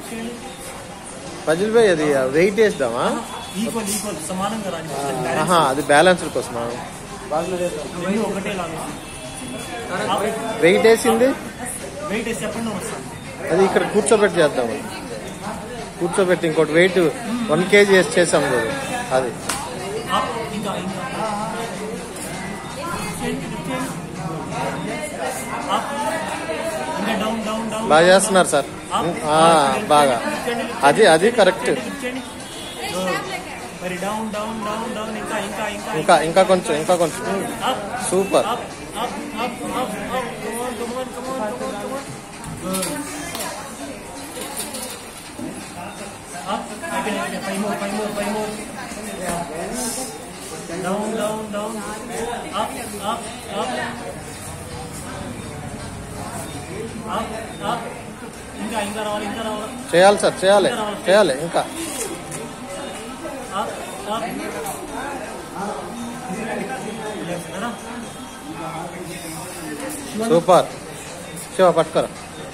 చేయండి పజిల్ బై అది వెయిట్ వేద్దామా ఈక్వల్ ఈక్వల్ సమానంగా రాని ఆహా అది బ్యాలెన్స్ కోసమా రెండు ఒకటే లాగా వెయిట్ వేసింది వెయిట్ వేసి చెప్పండి వస్తాను అది ఇక్కడ కూర్చోబెట్టి చేద్దాం కూర్చోబెట్టి ఇంకోటి వెయిట్ వన్ కేజీ వేసి చేసాం కదా అది అప్ ఇంకా ఇంకా చేయండి, చేయండి. అప్ ఇంకా డౌన్ డౌన్ డౌన్ బాగా చేస్తున్నారు సార్ ఆ, బాగా అది అది కరెక్ట్ చేయండి మరి డౌన్ డౌన్ డౌన్ డౌన్ ఇంకా ఇంకా ఇంకా ఇంకా ఇంకా కొంచెం ఇంకా కొంచెం up super up, up, up, up, up. Come on, come on, come on, come on, come on. Good. Up. Again, again. Five more, five more, five more. Down, down, down. Up, up, up. Up, up. ఇంకా ఇంకా రావాలి ఇంకా రావాలి చేయాలి sir చేయాలి చేయాలి ఇంకా up up left కదా సూపర్ శివ పట్టుకోరా